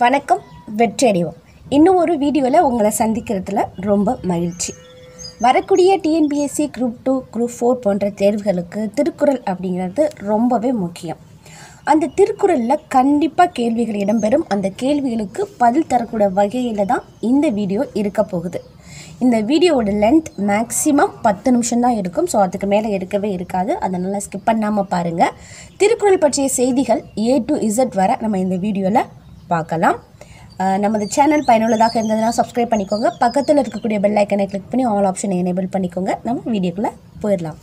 வணக்கம் வெற்றி அடைவோம் இன்னும் ஒரு வீடியோவில் உங்களை சந்திக்கிறதுல ரொம்ப மகிழ்ச்சி வரக்கூடிய TNPSC group two group four போன்ற தேர்வுகளுக்கு திருக்குறள் அப்படிங்கிறது ரொம்பவே முக்கியம் அந்த திருக்குறளில் கண்டிப்பாக கேள்விகள் இடம்பெறும் அந்த கேள்விகளுக்கு பதில் தரக்கூடிய வகையில் தான் இந்த வீடியோ இருக்க போகுது இந்த வீடியோவோட லென்த் மேக்ஸிமம் பத்து நிமிஷம் தான் இருக்கும் ஸோ அதுக்கு மேலே இருக்கவே இருக்காது அதனால் ஸ்கிப் பண்ணாமல் பாருங்கள் திருக்குறள் பற்றிய செய்திகள் ஏ டு இசட் வர நம்ம இந்த வீடியோவில் பார்க்கலாம் அஹ் நமது சேனல் பயனுள்ளதாக இருந்ததுன்னா சப்ஸ்கிரைப் பண்ணிக்கோங்க பக்கத்தில் இருக்கக்கூடிய பெல் ஐக்கனை கிளிக் பண்ணி ஆல் ஆப்ஷனை எனேபிள் பண்ணிக்கோங்க நம்ம வீடியோக்குள்ளே போயிடலாம்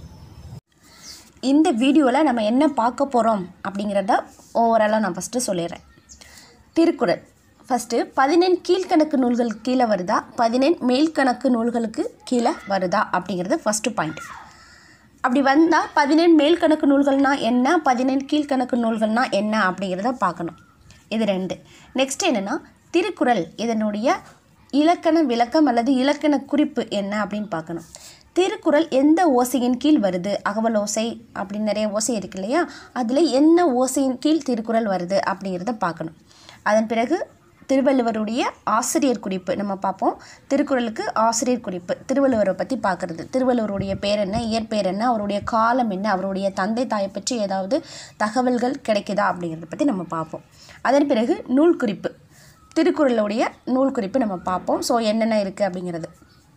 இந்த வீடியோவில் நம்ம என்ன பார்க்க போகிறோம் அப்படிங்கிறத ஓவராலாக நான் ஃபஸ்ட்டு சொல்லிடுறேன் திருக்குறள் ஃபஸ்ட்டு பதினெண் கீழ்கணக்கு நூல்கள் கீழே வருதா பதினெண் மேல்கணக்கு நூல்களுக்கு கீழே வருதா அப்படிங்கிறது ஃபஸ்ட்டு பாயிண்ட் அப்படி வந்தால் பதினெண் மேல்கணக்கு நூல்கள்னா என்ன பதினெண் கீழ்கணக்கு நூல்கள்னா என்ன அப்படிங்கிறத பார்க்கணும் இது ரெண்டு நெக்ஸ்ட் என்னென்னா திருக்குறள் இதனுடைய இலக்கண விளக்கம் அல்லது இலக்கண குறிப்பு என்ன அப்படின்னு பார்க்கணும் திருக்குறள் எந்த ஓசையின் கீழ் வருது அகவல் ஓசை அப்படின்னு நிறைய ஓசை இருக்கு இல்லையா அதில் என்ன ஓசையின் கீழ் திருக்குறள் வருது அப்படிங்கிறத பார்க்கணும் அதன் பிறகு திருவள்ளுவருடைய ஆசிரியர் குறிப்பு நம்ம பார்ப்போம் திருக்குறளுக்கு ஆசிரியர் குறிப்பு திருவள்ளுவரை பற்றி பார்க்குறது திருவள்ளுவருடைய பேர் என்ன இயற்பெயர் என்ன அவருடைய காலம் என்ன அவருடைய தந்தை தாயை பற்றி ஏதாவது தகவல்கள் கிடைக்குதா அப்படிங்கிறத பற்றி நம்ம பார்ப்போம் அதன் பிறகு நூல் குறிப்பு திருக்குறளுடைய நூல் குறிப்பு நம்ம பார்ப்போம் ஸோ என்னென்ன இருக்குது அப்படிங்கிறது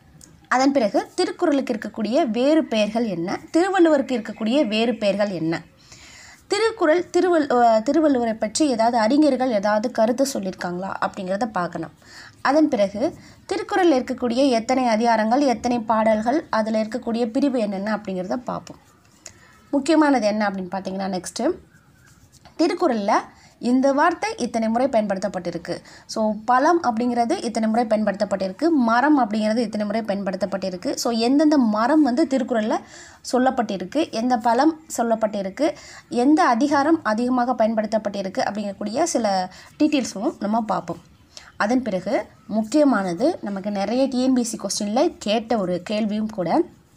அதன் பிறகு திருக்குறளுக்கு இருக்கக்கூடிய வேறு பெயர்கள் என்ன திருவள்ளுவருக்கு இருக்கக்கூடிய வேறு பெயர்கள் என்ன திருக்குறள் திருவள் அஹ் திருவள்ளுவரை பற்றி ஏதாவது அறிஞர்கள் ஏதாவது கருத்து சொல்லியிருக்காங்களா அப்படிங்கிறத பார்க்கணும் அதன் பிறகு திருக்குறளில் இருக்கக்கூடிய எத்தனை அதிகாரங்கள் எத்தனை பாடல்கள் அதில் இருக்கக்கூடிய பிரிவு என்னென்ன அப்படிங்கிறத பார்ப்போம் முக்கியமானது என்ன அப்படின்னு பார்த்தீங்கன்னா நெக்ஸ்ட்டு திருக்குறளில் இந்த வார்த்தை இத்தனை முறை பயன்படுத்தப்பட்டிருக்கு ஸோ பழம் அப்படிங்கிறது இத்தனை முறை பயன்படுத்தப்பட்டிருக்கு மரம் அப்படிங்கிறது இத்தனை முறை பயன்படுத்தப்பட்டிருக்கு ஸோ எந்தெந்த மரம் வந்து திருக்குறளில் சொல்லப்பட்டிருக்கு எந்த பழம் சொல்லப்பட்டிருக்கு எந்த அதிகாரம் அதிகமாக பயன்படுத்தப்பட்டிருக்கு அப்படிங்கக்கூடிய சில டீட்டெயில்ஸும் நம்ம பார்ப்போம் அதன் பிறகு முக்கியமானது நமக்கு நிறைய டிஎன்பிசி கொஸ்டினில் கேட்ட ஒரு கேள்வியும் கூட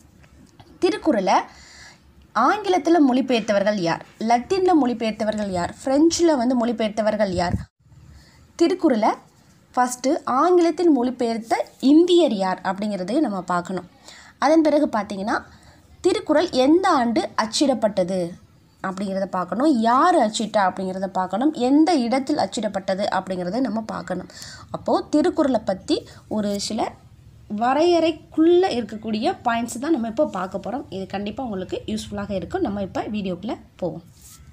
திருக்குறளை ஆங்கிலத்தில் மொழிபெயர்த்தவர்கள் யார் லத்தீனில் மொழிபெயர்த்தவர்கள் யார் ஃப்ரெஞ்சில் வந்து மொழிபெயர்த்தவர்கள் யார் திருக்குறளை ஃபஸ்ட்டு ஆங்கிலத்தில் மொழிபெயர்த்த இந்தியர் யார் அப்படிங்கிறதையும் நம்ம பார்க்கணும் அதன் பிறகு பார்த்தீங்கன்னா திருக்குறள் எந்த ஆண்டு அச்சிடப்பட்டது அப்படிங்கிறத பார்க்கணும் யார் அச்சிட்டா அப்படிங்கிறத பார்க்கணும் எந்த இடத்தில் அச்சிடப்பட்டது அப்படிங்கிறத நம்ம பார்க்கணும் அப்போது திருக்குறளை பற்றி ஒரு சில வரையறைக்குள்ளே இருக்கக்கூடிய பாயிண்ட்ஸ் தான் நம்ம இப்போ பார்க்க போகிறோம் இது கண்டிப்பாக உங்களுக்கு யூஸ்ஃபுல்லாக இருக்கும் நம்ம இப்போ வீடியோக்குள்ளே போவோம்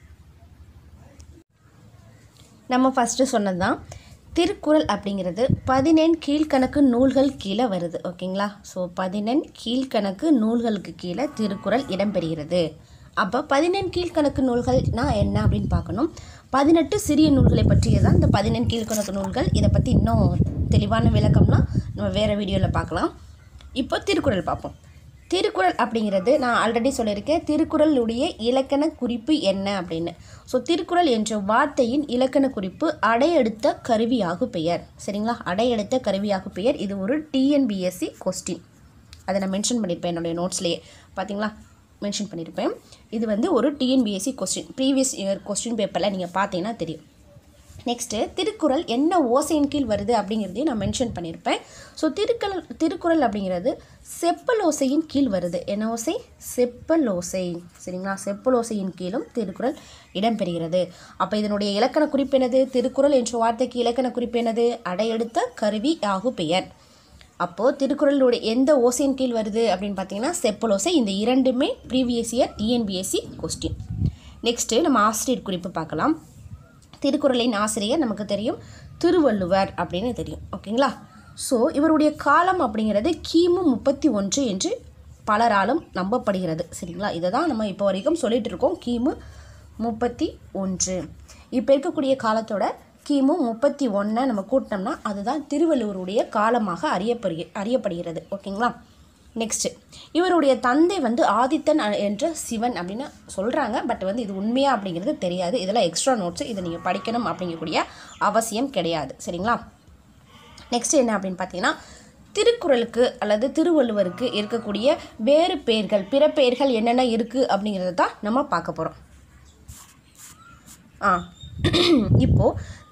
நம்ம ஃபஸ்ட்டு சொன்னது தான் திருக்குறள் அப்படிங்கிறது பதினெண் கீழ்கணக்கு நூல்கள் கீழே வருது ஓகேங்களா ஸோ பதினெண் கீழ்கணக்கு நூல்களுக்கு கீழே திருக்குறள் இடம்பெறுகிறது அப்போ பதினெண் கீழ்கணக்கு நூல்கள்னா என்ன அப்படின்னு பார்க்கணும் பதினெட்டு சிறிய நூல்களை பற்றியதான் இந்த பதினெண் கீழ்கணக்கு நூல்கள் இதை பற்றி இன்னும் தெளிவான விளக்கம்லாம் நம்ம வேறு வீடியோவில் பார்க்கலாம் இப்போ திருக்குறள் பார்ப்போம் திருக்குறள் அப்படிங்கிறது நான் ஆல்ரெடி சொல்லியிருக்கேன் திருக்குறளுடைய இலக்கண குறிப்பு என்ன அப்படின்னு ஸோ திருக்குறள் என்ற வார்த்தையின் இலக்கண குறிப்பு அடையெடுத்த கருவியாகு பெயர் சரிங்களா அடையெடுத்த கருவியாகு பெயர் இது ஒரு டிஎன்பிஎஸ்சி கொஸ்டின் அதை நான் மென்ஷன் பண்ணியிருப்பேன் என்னுடைய நோட்ஸ்லேயே பார்த்தீங்களா மென்ஷன் பண்ணியிருப்பேன் இது வந்து ஒரு TNPSC question previous year question பேப்பரில் நீங்கள் பார்த்தீங்கன்னா தெரியும் நெக்ஸ்ட்டு திருக்குறள் என்ன ஓசையின் கீழ் வருது அப்படிங்கிறதையும் நான் மென்ஷன் பண்ணியிருப்பேன் ஸோ திருக்குறள் திருக்குறள் அப்படிங்கிறது செப்பல் ஓசையின் கீழ் வருது என்ன ஓசை செப்பல் ஓசை சரிங்களா செப்பல் ஓசையின் கீழும் திருக்குறள் இடம்பெறுகிறது அப்போ இதனுடைய இலக்கண குறிப்பு என்னது திருக்குறள் என்ற வார்த்தைக்கு இலக்கண குறிப்பு என்னது அடையெடுத்த கருவி ஆகு பெயர் அப்போது திருக்குறளுடைய எந்த ஓசையின் கீழ் வருது அப்படின்னு பார்த்தீங்கன்னா செப்பல் ஓசை இந்த இரண்டுமே previous year TNPSC question next நம்ம ஆசிரியர் குறிப்பு பார்க்கலாம் திருக்குறளின் ஆசிரியர் நமக்கு தெரியும் திருவள்ளுவர் அப்படின்னு தெரியும் ஓகேங்களா ஸோ இவருடைய காலம் அப்படிங்கிறது கிமு முப்பத்தி ஒன்று என்று பலராலும் நம்பப்படுகிறது சரிங்களா இதை தான் நம்ம இப்போ வரைக்கும் சொல்லிட்டு இருக்கோம் கிமு முப்பத்தி ஒன்று இப்போ இருக்கக்கூடிய காலத்தோட கிமு முப்பத்தி ஒன்றை நம்ம கூட்டினோம்னா அதுதான் திருவள்ளுவருடைய காலமாக அறியப்படுக அறியப்படுகிறது ஓகேங்களா நெக்ஸ்ட்டு இவருடைய தந்தை வந்து ஆதித்தன் அ- என்ற சிவன் அப்படின்னு சொல்கிறாங்க பட் வந்து இது உண்மையா அப்படிங்கிறது தெரியாது இதெல்லாம் எக்ஸ்ட்ரா நோட்ஸு இதை நீங்கள் படிக்கணும் அப்படிங்கக்கூடிய அவசியம் கிடையாது சரிங்களா நெக்ஸ்ட் என்ன அப்படின்னு பார்த்தீங்கன்னா திருக்குறளுக்கு அல்லது திருவள்ளுவருக்கு இருக்கக்கூடிய வேறு பெயர்கள் பிற பெயர்கள் என்னென்ன இருக்குது அப்படிங்கிறத தான் நம்ம பார்க்க போகிறோம் ஆ இப்போது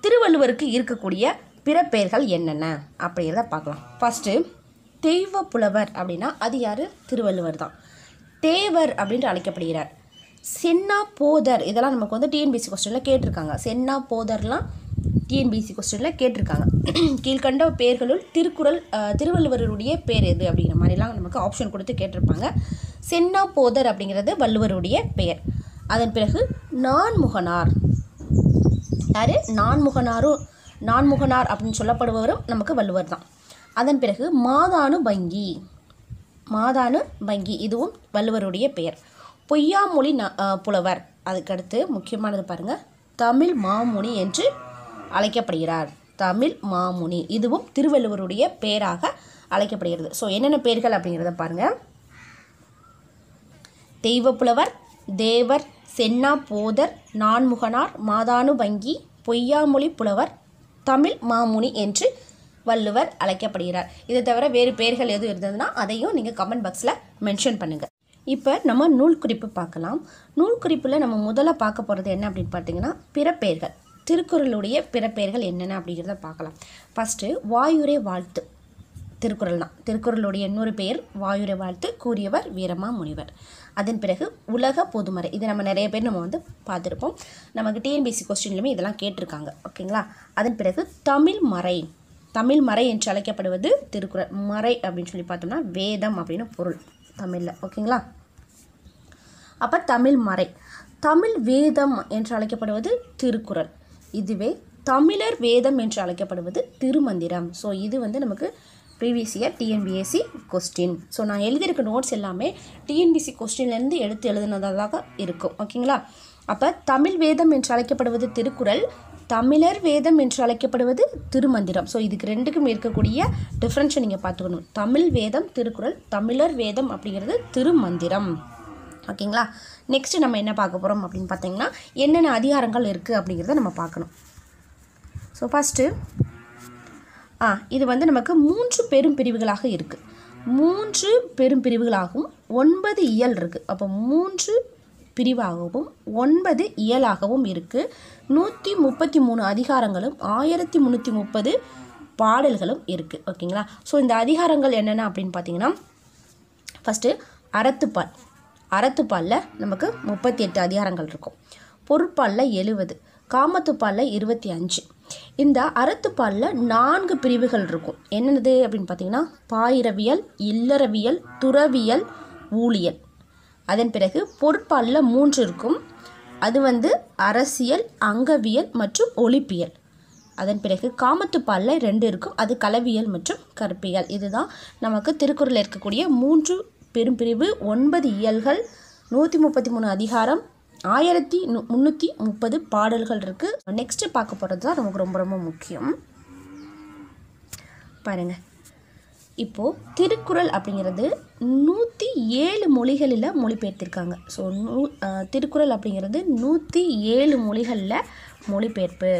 திருவள்ளுவருக்கு இருக்கக்கூடிய பிற பெயர்கள் என்னென்ன அப்படிங்கிறத பார்க்கலாம் ஃபஸ்ட்டு தெய்வ புலவர் அப்படின்னா அது யார் திருவள்ளுவர் தான் தேவர் அப்படின்ட்டு அழைக்கப்படுகிறார் சென்னா போதர் இதெல்லாம் நமக்கு வந்து டிஎன்பிசி கொஸ்டினில் கேட்டிருக்காங்க சென்னா போதர்லாம் டிஎன்பிசி கொஸ்டினில் கேட்டிருக்காங்க கீழ்கண்ட பெயர்களுள் திருக்குறள் அஹ், திருவள்ளுவருடைய பேர் எது அப்படிங்கிற மாதிரிலாம் நமக்கு ஆப்ஷன் கொடுத்து கேட்டிருப்பாங்க சென்னா போதர் அப்படிங்கிறது வள்ளுவருடைய பெயர் அதன் பிறகு நான்முகனார் யார் நான்முகனாரும் நான்முகனார் அப்படின்னு சொல்லப்படுபவரும் நமக்கு வள்ளுவர் தான் அதன் பிறகு மாதானு பங்கி மாதானு பங்கி இதுவும் வள்ளுவருடைய பெயர் பொய்யாமொழி ந அஹ் புலவர் அதுக்கடுத்து முக்கியமானது பாருங்கள் தமிழ் மாமுனி என்று அழைக்கப்படுகிறார் தமிழ் மாமுனி இதுவும் திருவள்ளுவருடைய பெயராக அழைக்கப்படுகிறது ஸோ என்னென்ன பெயர்கள் அப்படிங்கிறத பாருங்கள் தெய்வப்புலவர் தேவர் சென்னா போதர் நான்முகனார் மாதானு வங்கி பொய்யாமொழி புலவர் தமிழ் மாமுனி என்று வள்ளுவர் அழைக்கப்படுகிறார் இதை தவிர வேறு பெயர்கள் எதுவும் இருந்ததுன்னா அதையும் நீங்கள் கமெண்ட் பாக்ஸில் மென்ஷன் பண்ணுங்கள் இப்போ நம்ம நூல் குறிப்பு பார்க்கலாம் நூல் குறிப்பில் நம்ம முதல்ல பார்க்க போகிறது என்ன அப்படின்னு பார்த்தீங்கன்னா பிறப்பெயர்கள் திருக்குறளுடைய பிறப்பெயர்கள் என்னென்ன அப்படிங்கிறத பார்க்கலாம் ஃபஸ்ட்டு வாயுரை வாழ்த்து திருக்குறள் தான் திருக்குறளுடைய இன்னொரு பெயர் வாயுரை வாழ்த்து கூறியவர் வீரமா முனிவர் அதன் பிறகு உலக பொதுமறை இது நம்ம நிறைய பேர் நம்ம வந்து பார்த்துருப்போம் நமக்கு டிஎன்பிசி கொஸ்டின்லையுமே இதெல்லாம் கேட்டிருக்காங்க ஓகேங்களா அதன் பிறகு தமிழ் மறை தமிழ் மறை என்று அழைக்கப்படுவது திருக்குறள் மறை அப்படின்னு சொல்லி பார்த்தோம்னா வேதம் அப்படின்னு பொருள் தமிழில் ஓகேங்களா அப்போ தமிழ் மறை தமிழ் வேதம் என்று அழைக்கப்படுவது திருக்குறள் இதுவே தமிழர் வேதம் என்று அழைக்கப்படுவது திருமந்திரம் ஸோ இது வந்து நமக்கு previous year TNPSC question so நான் எழுதியிருக்க நோட்ஸ் எல்லாமே டிஎன்பிசி கொஸ்டின்லேருந்து எடுத்து எழுதுனதாக இருக்கும் ஓகேங்களா அப்போ தமிழ் வேதம் என்று அழைக்கப்படுவது திருக்குறள் தமிழர் வேதம் என்று அழைக்கப்படுவது திருமந்திரம் ஸோ இதுக்கு ரெண்டுக்கும் இருக்கக்கூடிய டிஃப்ரென்ஸை நீங்கள் பார்த்துக்கணும் தமிழ் வேதம் திருக்குறள் தமிழர் வேதம் அப்படிங்கிறது திருமந்திரம் ஓகேங்களா நெக்ஸ்ட்டு நம்ம என்ன பார்க்க போகிறோம் அப்படின்னு பார்த்தீங்கன்னா என்னென்ன அதிகாரங்கள் இருக்குது அப்படிங்கிறத நம்ம பார்க்கணும் ஸோ ஃபஸ்ட்டு ஆ இது வந்து நமக்கு மூன்று பெரும் பிரிவுகளாக இருக்குது மூன்று பெரும் பிரிவுகளாகவும் ஒன்பது இயல் இருக்குது அப்போ மூன்று பிரிவாகவும் ஒன்பது இயலாகவும் இருக்குது நூற்றி முப்பத்தி மூணு அதிகாரங்களும் ஆயிரத்தி முந்நூற்றி முப்பது பாடல்களும் இருக்குது ஓகேங்களா ஸோ இந்த அதிகாரங்கள் என்னென்ன அப்படின்னு பார்த்தீங்கன்னா ஃபஸ்ட்டு அறத்துப்பால் அறத்துப்பாலில் நமக்கு முப்பத்தி எட்டு அதிகாரங்கள் இருக்கும் பொருட்பாலில் எழுவது காமத்துப்பாலில் இருபத்தி அஞ்சு இந்த அறத்துப்பாலில் நான்கு பிரிவுகள் இருக்கும் என்னென்னது அப்படின்னு பார்த்தீங்கன்னா பாயிரவியல் இல்லறவியல் துறவியல் ஊழியல் அதன் பிறகு பொருட்பாலில் மூன்று இருக்கும் அது வந்து அரசியல் அங்கவியல் மற்றும் ஒளிப்பியல் அதன் பிறகு காமத்துப்பாலில் ரெண்டு இருக்கும் அது களவியல் மற்றும் கற்பியல் இதுதான் நமக்கு திருக்குறளில் இருக்கக்கூடிய மூன்று பெரும் பிரிவு ஒன்பது இயல்கள் நூற்றி முப்பத்தி மூணு அதிகாரம் ஆயிரத்தி நு முந்நூற்றி முப்பது பாடல்கள் இருக்குது நெக்ஸ்ட்டு பார்க்க போகிறது தான் நமக்கு ரொம்ப ரொம்ப முக்கியம் பாருங்கள் இப்போது திருக்குறள் அப்படிங்கிறது நூற்றி ஏழு மொழிகளில் மொழிபெயர்த்திருக்காங்க ஸோ நூ அஹ், திருக்குறள் அப்படிங்கிறது நூற்றி ஏழு மொழிகளில் மொழிபெயர்ப்பு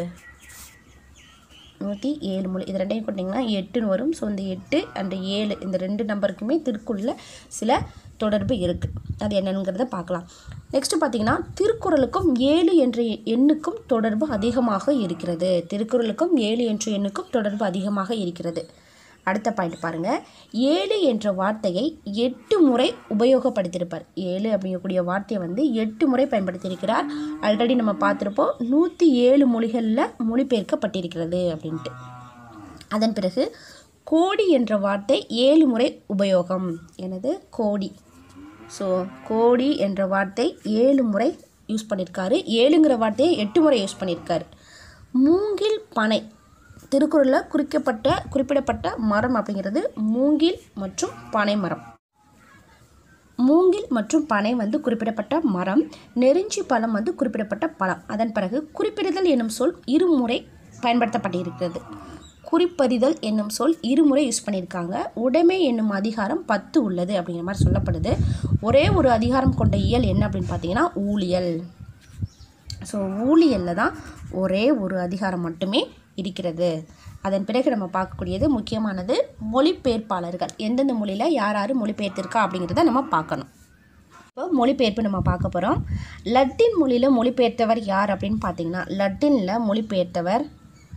நூற்றி ஏழு மொழி இது ரெண்டையும் கொட்டிங்கன்னா எட்டுன்னு வரும் ஸோ இந்த எட்டு அண்ட் ஏழு இந்த ரெண்டு நம்பருக்குமே திருக்குறளில் சில தொடர்பு இருக்குது அது என்னங்கிறத பார்க்கலாம் நெக்ஸ்ட்டு பார்த்தீங்கன்னா திருக்குறளுக்கும் ஏழு என்ற எண்ணுக்கும் தொடர்பு அதிகமாக இருக்கிறது திருக்குறளுக்கும் ஏழு என்ற எண்ணுக்கும் தொடர்பு அதிகமாக இருக்கிறது அடுத்த பாயிண்ட் பாருங்கள் ஏழு என்ற வார்த்தையை எட்டு முறை உபயோகப்படுத்தியிருப்பார் ஏழு அப்படிங்கக்கூடிய வார்த்தையை வந்து எட்டு முறை பயன்படுத்தியிருக்கிறார் ஆல்ரெடி நம்ம பார்த்துருப்போம் நூற்றி ஏழு மொழிகளில் மொழிபெயர்க்கப்பட்டிருக்கிறது அப்படின்ட்டு அதன் பிறகு கோடி என்ற வார்த்தை ஏழு முறை உபயோகம் எனது கோடி ஸோ கோடி என்ற வார்த்தை ஏழு முறை யூஸ் பண்ணியிருக்காரு ஏழுங்கிற வார்த்தையை எட்டு முறை யூஸ் பண்ணியிருக்காரு மூங்கில் பனை திருக்குறளில் குறிக்கப்பட்ட குறிப்பிடப்பட்ட மரம் அப்படிங்கிறது மூங்கில் மற்றும் பனை மரம் மூங்கில் மற்றும் பனை வந்து குறிப்பிடப்பட்ட மரம் நெருஞ்சி பழம் வந்து குறிப்பிடப்பட்ட பழம் அதன் பிறகு குறிப்பிடுதல் என்னும் சொல் இருமுறை பயன்படுத்தப்பட்டிருக்கிறது குறிப்பறிதல் என்னும் சொல் இருமுறை யூஸ் பண்ணியிருக்காங்க உடைமை என்னும் அதிகாரம் பத்து உள்ளது அப்படிங்கிற மாதிரி சொல்லப்படுது ஒரே ஒரு அதிகாரம் கொண்ட இயல் என்ன அப்படின்னு பார்த்தீங்கன்னா ஊழியல் ஸோ ஊழியலில் தான் ஒரே ஒரு அதிகாரம் மட்டுமே இருக்கிறது அதன் பிறகு நம்ம பார்க்கக்கூடியது முக்கியமானது மொழிபெயர்ப்பாளர்கள் எந்தெந்த மொழியில் யார் யார் மொழிபெயர்த்திருக்கா அப்படிங்கிறத நம்ம பார்க்கணும் இப்போ மொழிபெயர்ப்பு நம்ம பார்க்க போகிறோம் லத்தீன் மொழியில் மொழிபெயர்த்தவர் யார் அப்படின்னு பார்த்தீங்கன்னா லத்தீனில் மொழிபெயர்த்தவர்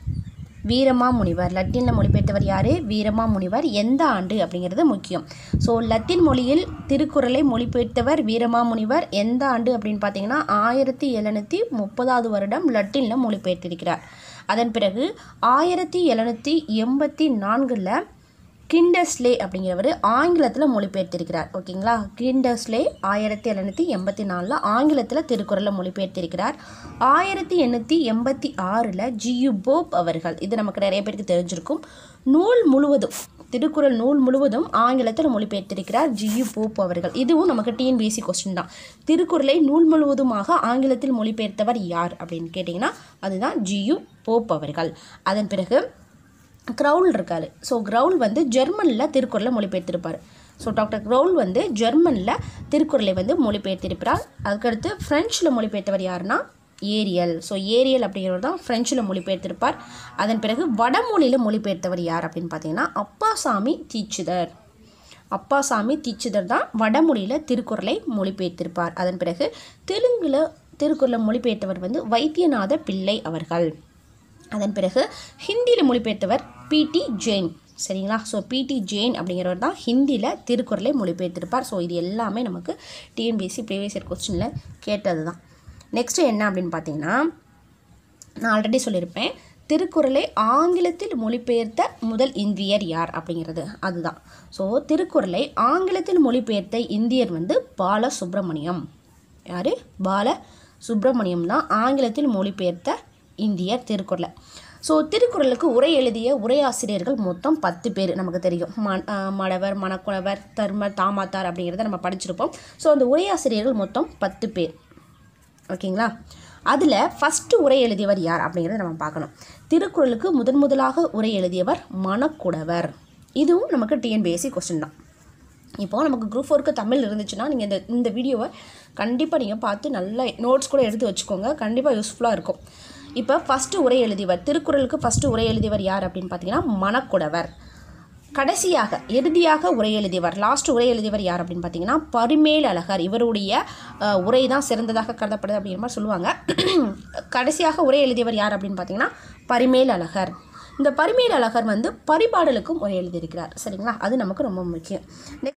வீரமாமுனிவர் லத்தீனில் மொழிபெயர்த்தவர் யார் வீரமாமுனிவர் எந்த ஆண்டு அப்படிங்கிறது முக்கியம் ஸோ லத்தீன் மொழியில் திருக்குறளை மொழிபெயர்த்தவர் வீரமாமுனிவர் எந்த ஆண்டு அப்படின்னு பார்த்தீங்கன்னா ஆயிரத்தி எழுநூற்றி முப்பதாவது வருடம் லத்தீனில் மொழிபெயர்த்திருக்கிறார் அதன் பிறகு ஆயிரத்தி எழுநூற்றி எண்பத்தி நான்கில் கிண்டஸ்லே அப்படிங்கிறவர் ஆங்கிலத்தில் மொழிபெயர்த்திருக்கிறார் ஓகேங்களா கிண்டஸ்லே ஆயிரத்தி எழுநூற்றி எண்பத்தி நாலில் ஆங்கிலத்தில் திருக்குறளை மொழிபெயர்த்திருக்கிறார் ஆயிரத்தி எண்ணூற்றி எண்பத்தி ஆறில் ஜியு போப் அவர்கள் இது நமக்கு நிறைய பேருக்கு தெரிஞ்சிருக்கும் நூல் முழுவதும் திருக்குறள் நூல் முழுவதும் ஆங்கிலத்தில் மொழிபெயர்த்திருக்கிறார் ஜியு போப் அவர்கள் இதுவும் நமக்கு டிஎன்பிஎஸ்சி கொஸ்டின் தான் திருக்குறளை நூல் முழுவதுமாக ஆங்கிலத்தில் மொழிபெயர்த்தவர் யார் அப்படின்னு கேட்டிங்கன்னா அதுதான் ஜியு போப் அவர்கள் அதன் பிறகு க்ரௌல் இருக்காரு ஸோ க்ரௌல் வந்து ஜெர்மனில் திருக்குறளை மொழிபெயர்த்திருப்பார் ஸோ டாக்டர் க்ரௌல் வந்து ஜெர்மனில் திருக்குறளை வந்து மொழிபெயர்த்திருப்பார் அதுக்கடுத்து ஃப்ரெஞ்சில் மொழிபெயர்த்தவர் யாருன்னா ஏரியல் ஸோ ஏரியல் அப்படிங்கிறவர் தான் ஃப்ரெஞ்சில் மொழிபெயர்த்திருப்பார் அதன் பிறகு வடமொழியில் மொழிபெயர்த்தவர் யார் அப்படின்னு பார்த்தீங்கன்னா அப்பாசாமி தீட்சிதர் அப்பாசாமி தீட்சிதர் தான் வடமொழியில் திருக்குறளை மொழிபெயர்த்திருப்பார் அதன் பிறகு தெலுங்கில் திருக்குறளை மொழிபெயர்த்தவர் வந்து வைத்தியநாத பிள்ளை அவர்கள் அதன் பிறகு ஹிந்தியில் மொழிபெயர்த்தவர் பிடி ஜெயின் சரிங்களா ஸோ பிடி ஜெயின் அப்படிங்கிறவர் தான் ஹிந்தியில் திருக்குறளை மொழிபெயர்த்திருப்பார் ஸோ இது எல்லாமே நமக்கு டிஎன்பிஎஸ்சி ப்ரீவியஸ் இயர் கொஸ்டினில் கேட்டது தான் நெக்ஸ்ட்டு என்ன அப்படின்னு பார்த்தீங்கன்னா நான் ஆல்ரெடி சொல்லியிருப்பேன் திருக்குறளை ஆங்கிலத்தில் மொழிபெயர்த்த முதல் இந்தியர் யார் அப்படிங்கிறது அதுதான் ஸோ திருக்குறளை ஆங்கிலத்தில் மொழிபெயர்த்த இந்தியர் வந்து பால சுப்பிரமணியம் யார் பால சுப்பிரமணியம் தான் ஆங்கிலத்தில் மொழிபெயர்த்த இந்தியர் திருக்குறளை ஸோ திருக்குறளுக்கு உரை எழுதிய உரையாசிரியர்கள் மொத்தம் பத்து பேர் நமக்கு தெரியும் ம அஹ் மடவர் மணக்குணவர் தர்மர் தாமாத்தார் அப்படிங்கிறத நம்ம படிச்சிருப்போம் ஸோ அந்த உரையாசிரியர்கள் மொத்தம் பத்து பேர் ஓகேங்களா அதில் ஃபஸ்ட்டு உரை எழுதியவர் யார் அப்படிங்கிறத நம்ம பார்க்கணும் திருக்குறளுக்கு முதன் முதலாக உரை எழுதியவர் மணக்குடவர் இதுவும் நமக்கு டிஎன்பிஎஸ்சி கொஸ்டின் தான் இப்போது நமக்கு குரூப் ஃபோருக்கு தமிழ் இருந்துச்சுன்னா நீங்கள் இந்த இந்த வீடியோவை கண்டிப்பாக நீங்கள் பார்த்து நல்ல நோட்ஸ் கூட எடுத்து வச்சுக்கோங்க கண்டிப்பாக யூஸ்ஃபுல்லாக இருக்கும் இப்போ ஃபஸ்ட்டு உரை எழுதியவர் திருக்குறளுக்கு ஃபஸ்ட்டு உரை எழுதியவர் யார் அப்படின்னு பார்த்தீங்கன்னா மணக்குடவர் கடைசியாக இறுதியாக உரை எழுதியவர் லாஸ்ட் உரை எழுதியவர் யார் அப்படின்னு பார்த்தீங்கன்னா பரிமேல் அழகர் இவருடைய அஹ், உரை தான் சிறந்ததாக கருதப்படுது அப்படிங்கிற மாதிரி சொல்லுவாங்க கடைசியாக உரை எழுதியவர் யார் அப்படின்னு பார்த்தீங்கன்னா பரிமேல் அழகர் இந்த பரிமேல் அழகர் வந்து பரிபாடலுக்கும் உரை எழுதியிருக்கிறார் சரிங்களா அது நமக்கு ரொம்ப முக்கியம் Next,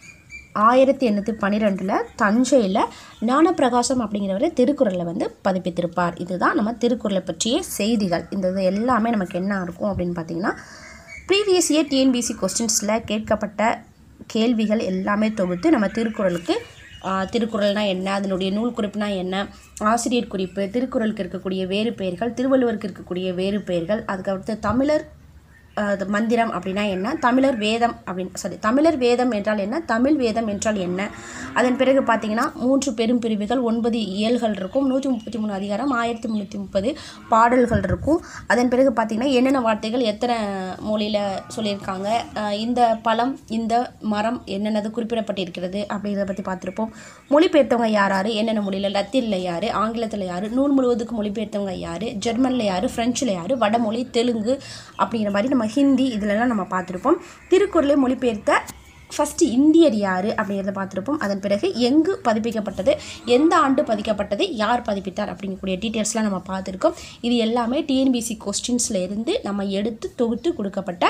ஆயிரத்தி எண்ணூற்றி பன்னிரெண்டில் தஞ்சையில் ஞானப்பிரகாசம் அப்படிங்கிறவர் திருக்குறளை வந்து பதிப்பித்திருப்பார் இதுதான் நம்ம திருக்குறளை பற்றிய செய்திகள் இந்த இது எல்லாமே நமக்கு என்ன இருக்கும் அப்படின்னு பார்த்தீங்கன்னா ப்ரீவியஸ் இயர் டிஎன்பிசி கொஸ்டின்ஸில் கேட்கப்பட்ட கேள்விகள் எல்லாமே தொகுத்து நம்ம திருக்குறளுக்கு ஆஹ், திருக்குறள்னா என்ன அதனுடைய நூல் குறிப்புனா என்ன ஆசிரியர் குறிப்பு திருக்குறளுக்கு இருக்கக்கூடிய வேறு பெயர்கள் திருவள்ளுவருக்கு இருக்கக்கூடிய வேறு பெயர்கள் அதுக்கடுத்து தமிழர் அது மந்திரம் அப்படின்னா என்ன தமிழர் வேதம் அப்படின்னு சாரி தமிழர் வேதம் என்றால் என்ன தமிழ் வேதம் என்றால் என்ன அதன் பிறகு பார்த்தீங்கன்னா மூன்று பெரும் பிரிவுகள் ஒன்பது இயல்கள் இருக்கும் நூற்றி முப்பத்தி மூணு அதிகாரம் ஆயிரத்தி முந்நூற்றி முப்பது பாடல்கள் இருக்கும் அதன் பிறகு பார்த்தீங்கன்னா என்னென்ன வார்த்தைகள் எத்தனை மொழியில் சொல்லியிருக்காங்க அஹ் இந்த பழம் இந்த மரம் என்னென்னது குறிப்பிடப்பட்டிருக்கிறது அப்படிங்கிறத பற்றி பார்த்துருப்போம் மொழிபெயர்த்தவங்க யார் யார் என்னென்ன மொழியில் லத்தீனில் யார் ஆங்கிலத்தில் யார் நூல் முழுவதுக்கு மொழிபெயர்த்தவங்க யார் ஜெர்மனில் யார் ஃப்ரெஞ்சில் யார் வடமொழி தெலுங்கு அப்படிங்கிற மாதிரி நம்ம ஹிந்தி இதிலெல்லாம் நம்ம பார்த்துருப்போம் திருக்குறளை மொழிபெயர்த்த ஃபஸ்ட்டு இந்தியர் யார் அப்படிங்கிறத பார்த்துருப்போம் அதன் பிறகு எங்கு பதிப்பிக்கப்பட்டது எந்த ஆண்டு பதிக்கப்பட்டது யார் பதிப்பித்தார் அப்படிங்கக்கூடிய டீட்டெயில்ஸ்லாம் நம்ம பார்த்துருக்கோம் இது எல்லாமே டிஎன்பிசி கொஸ்டின்ஸில் இருந்து நம்ம எடுத்து தொகுத்து கொடுக்கப்பட்ட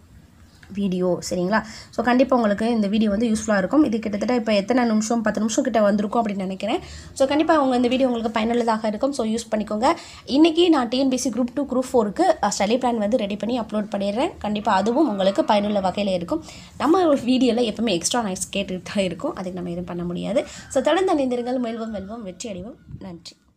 வீடியோ சரிங்களா ஸோ கண்டிப்பாக உங்களுக்கு இந்த வீடியோ வந்து யூஸ்ஃபுல்லாக இருக்கும் இது கிட்டத்தட்ட இப்போ எத்தனை நிமிஷம் பத்து நிமிஷம் கிட்ட வந்திருக்கும் அப்படின்னு நினைக்கிறேன் ஸோ கண்டிப்பாக உங்கள் இந்த வீடியோ உங்களுக்கு பயனுள்ளதாக இருக்கும் ஸோ யூஸ் பண்ணிக்கோங்க இன்றைக்கி நான் டிஎன்பிசி குரூப் டூ குரூப் ஃபோருக்கு ஸ்டடி பிளான் வந்து ரெடி பண்ணி அப்லோட் பண்ணிடுறேன் கண்டிப்பாக அதுவும் உங்களுக்கு பயனுள்ள வகையில் இருக்கும் நம்ம வீடியோவில் எப்பவுமே எக்ஸ்ட்ரா நாய்ஸ் கேட்டுட்டு தான் இருக்கும் அதுக்கு நம்ம எதுவும் பண்ண முடியாது ஸோ தொடர்ந்து அணிந்திருங்கள் மெல்வம் வெல்வம் வெற்றி அடைவோம் நன்றி